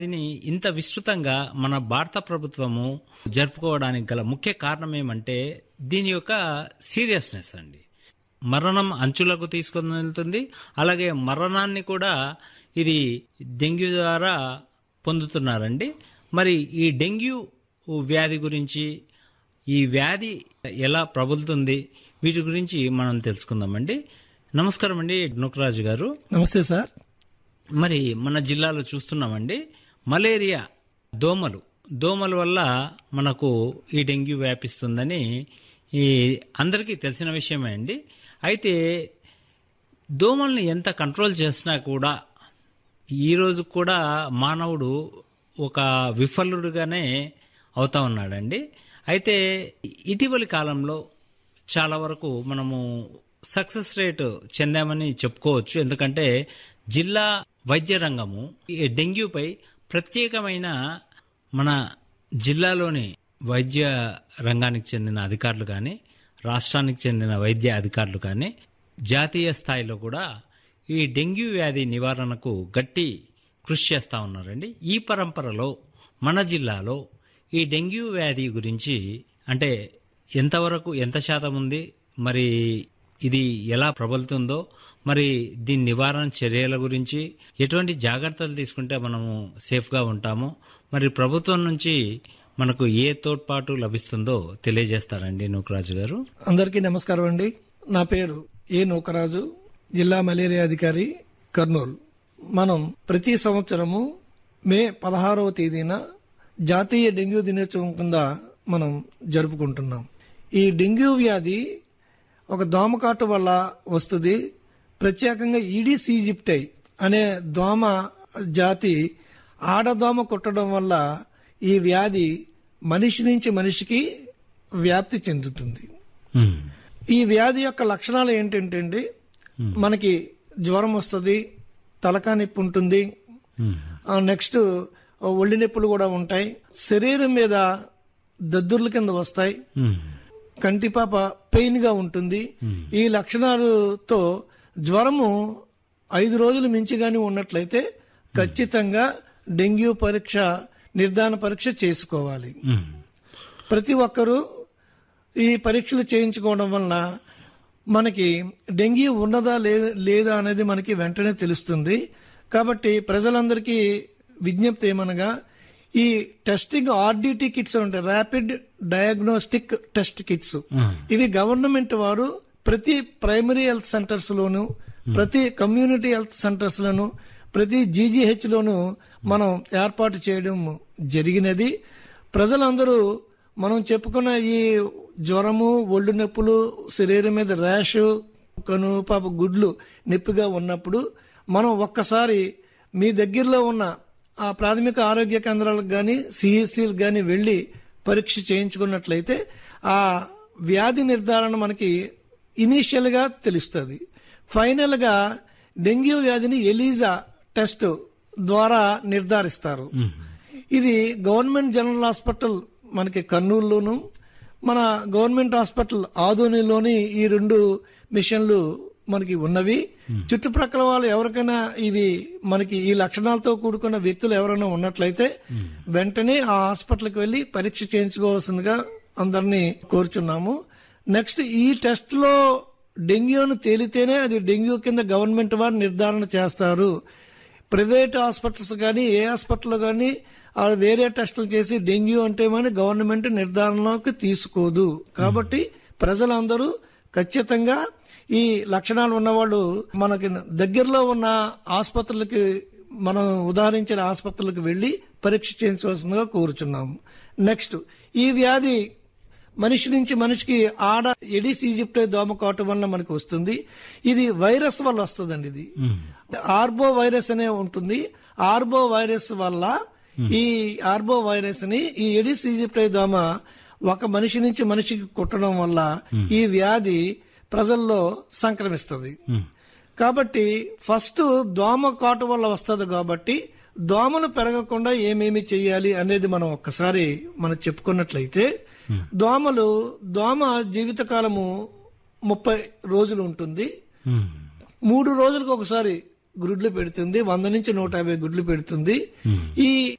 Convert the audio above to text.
దీన్ని ఇంత విస్తృతంగా మన భారత ప్రభుత్వము జరుపుకోవడానికి గల ముఖ్య కారణం ఏమంటే దీని యొక్క సీరియస్నెస్ అండి మరణం అంచులకు తీసుకొని వెళ్తుంది అలాగే మరణాన్ని కూడా ఇది డెంగ్యూ ద్వారా పొందుతున్నారండి మరి ఈ డెంగ్యూ వ్యాధి గురించి ఈ వ్యాధి ఎలా ప్రబలుతుంది వీటి గురించి మనం తెలుసుకుందామండి నమస్కారం అండి నుకరాజు గారు నమస్తే సార్ మరి మన జిల్లాలో చూస్తున్నామండి మలేరియా దోమలు దోమల వల్ల మనకు ఈ డెంగ్యూ వ్యాపిస్తుందని ఈ అందరికీ తెలిసిన విషయమే అండి అయితే దోమల్ని ఎంత కంట్రోల్ చేసినా కూడా ఈరోజు కూడా మానవుడు ఒక విఫలుడుగానే అవుతా ఉన్నాడండి అయితే ఇటీవలి కాలంలో చాలా వరకు మనము సక్సెస్ రేట్ చెందామని చెప్పుకోవచ్చు ఎందుకంటే జిల్లా వైద్య రంగము ఈ డెంగ్యూపై ప్రత్యేకమైన మన జిల్లాలోని వైద్య రంగానికి చెందిన అధికారులు కానీ రాష్ట్రానికి చెందిన వైద్య అధికారులు కానీ జాతీయ స్థాయిలో కూడా ఈ డెంగ్యూ వ్యాధి నివారణకు గట్టి కృషి చేస్తూ ఉన్నారండి ఈ పరంపరలో మన జిల్లాలో ఈ డెంగ్యూ వ్యాధి గురించి అంటే ఎంతవరకు ఎంత శాతం ఉంది మరి ఇది ఎలా ప్రబలుతుందో మరి దీని నివారణ చర్యల గురించి ఎటువంటి జాగ్రత్తలు తీసుకుంటే మనము సేఫ్గా ఉంటామో మరి ప్రభుత్వం నుంచి మనకు ఏ తోడ్పాటు లభిస్తుందో తెలియజేస్తారండి నూకరాజు గారు అందరికీ నమస్కారం అండి నా పేరు ఏ నూకరాజు జిల్లా మలేరియా అధికారి కర్నూలు మనం ప్రతి సంవత్సరము మే పదహారవ తేదీన జాతీయ డెంగ్యూ దినోత్సవం కింద మనం జరుపుకుంటున్నాం ఈ డెంగ్యూ వ్యాధి ఒక దోమకాటు వల్ల వస్తుంది ప్రత్యేకంగా ఈడిస్ ఈజిప్టై అనే దోమ జాతి ఆడదోమ కుట్టడం వల్ల ఈ వ్యాధి మనిషి నుంచి మనిషికి వ్యాప్తి చెందుతుంది ఉమ్, ఈ వ్యాధి యొక్క లక్షణాలు ఏంటంటే అండి మనకి జ్వరం వస్తుంది తలకా నొప్పి ఉంటుంది ఉమ్, ఆ నెక్స్ట్ ఒళ్ళు నొప్పులు కూడా ఉంటాయి శరీరం మీద దద్దుర్ల కింద వస్తాయి ఉమ్, కంటిపాప పెయిన్ గా ఉంటుంది ఈ లక్షణాలతో జ్వరము ఐదు రోజులు మించి గాని ఉన్నట్లయితే ఖచ్చితంగా డెంగ్యూ పరీక్ష నిర్ధారణ పరీక్ష చేసుకోవాలి ఉమ్, ప్రతి ఒక్కరూ ఈ పరీక్షలు చేయించుకోవడం వలన మనకి డెంగ్యూ ఉన్నదా లే- లేదా అనేది మనకి వెంటనే తెలుస్తుంది కాబట్టి ప్రజలందరికీ విజ్ఞప్తి ఏమనగా ఈ టెస్టింగ్ ఆర్డిటి కిట్స్ ఉంటాయి rapid diagnostic test kits um, ఇవి గవర్నమెంట్ వారు ప్రతి ప్రైమరీ హెల్త్ సెంటర్స్ లోను ప్రతి కమ్యూనిటీ హెల్త్ సెంటర్స్ లోను ప్రతి జీజీహెచ్ లోను మనం ఏర్పాటు చేయడం జరిగినది ప్రజలందరూ మనం చెప్పుకున్న ఈ జ్వరము ఒళ్ళు నొప్పులు శరీరం మీద ర్యాష్ కను పాప గుడ్లు నొప్పిగా ఉన్నప్పుడు మనం ఒక్కసారి మీ దగ్గరలో ఉన్న ఆ ప్రాథమిక ఆరోగ్య కేంద్రాలకు కానీ సిహెచ్సిలకు కానీ వెళ్ళి పరీక్ష చేయించుకున్నట్లయితే ఆ వ్యాధి నిర్ధారణ మనకి ఇనీషియల్ గా తెలుస్తుంది ఫైనల్ గా డెంగ్యూ వ్యాధిని ఎలీజా టెస్ట్ ద్వారా నిర్ధారిస్తారు ఇది గవర్నమెంట్ జనరల్ హాస్పిటల్ మనకి కర్నూలులోను మన గవర్నమెంట్ హాస్పిటల్ ఆదోనిలోని ఈ రెండు మిషన్లు మనకి ఉన్నవి చుట్టుప్రక్కల వాళ్ళు ఎవరికైనా ఇవి మనకి ఈ లక్షణాలతో కూడుకున్న వ్యక్తులు ఎవరైనా ఉన్నట్లయితే వెంటనే ఆ హాస్పిటల్కి వెళ్లి పరీక్ష చేయించుకోవాల్సిందిగా అందరినీ కోరుచున్నాము నెక్స్ట్ ఈ టెస్ట్ లో డెంగ్యూను తేలితేనే అది డెంగ్యూ కింద గవర్నమెంట్ వారు నిర్ధారణ చేస్తారు ప్రైవేట్ హాస్పిటల్స్ కానీ ఏ హాస్పిటల్ కానీ వాళ్ళు వేరే టెస్టులు చేసి డెంగ్యూ అంటే మన గవర్నమెంట్ నిర్ధారణలోకి తీసుకోదు కాబట్టి ప్రజలందరూ ఖచ్చితంగా ఈ లక్షణాలు ఉన్నవాళ్ళు మనకి దగ్గరలో ఉన్న ఆసుపత్రులకి మనం ఉదాహరించిన ఆసుపత్రులకు వెళ్లి పరీక్ష చేయించవలసిందిగా కోరుచున్నాము నెక్స్ట్ ఈ వ్యాధి మనిషి నుంచి మనిషికి ఆడ ఎడిస్ ఈజిప్టే దోమ కావటం వల్ల మనకు వస్తుంది ఇది వైరస్ వల్ల వస్తుందండి ఇది ఆర్బో వైరస్ అనే ఉంటుంది ఆర్బో వైరస్ వల్ల ఈ ఆర్బో వైరస్ ని ఈ ఎడిస్ ఈజిప్టే దోమ ఒక మనిషి నుంచి మనిషికి కుట్టడం వల్ల ఈ వ్యాధి ప్రజల్లో సంక్రమిస్తుంది కాబట్టి ఫస్ట్ దోమ కాటు వల్ల వస్తుంది కాబట్టి దోమలు పెరగకుండా ఏమేమి చెయ్యాలి అనేది మనం ఒక్కసారి మనం చెప్పుకున్నట్లయితే దోమలు దోమ జీవితకాలము ముప్పై రోజులు ఉంటుంది ఉమ్, మూడు రోజులకు ఒకసారి గుడ్లు పెడుతుంది వంద నుంచి నూట యాభై గుడ్లు పెడుతుంది ఈ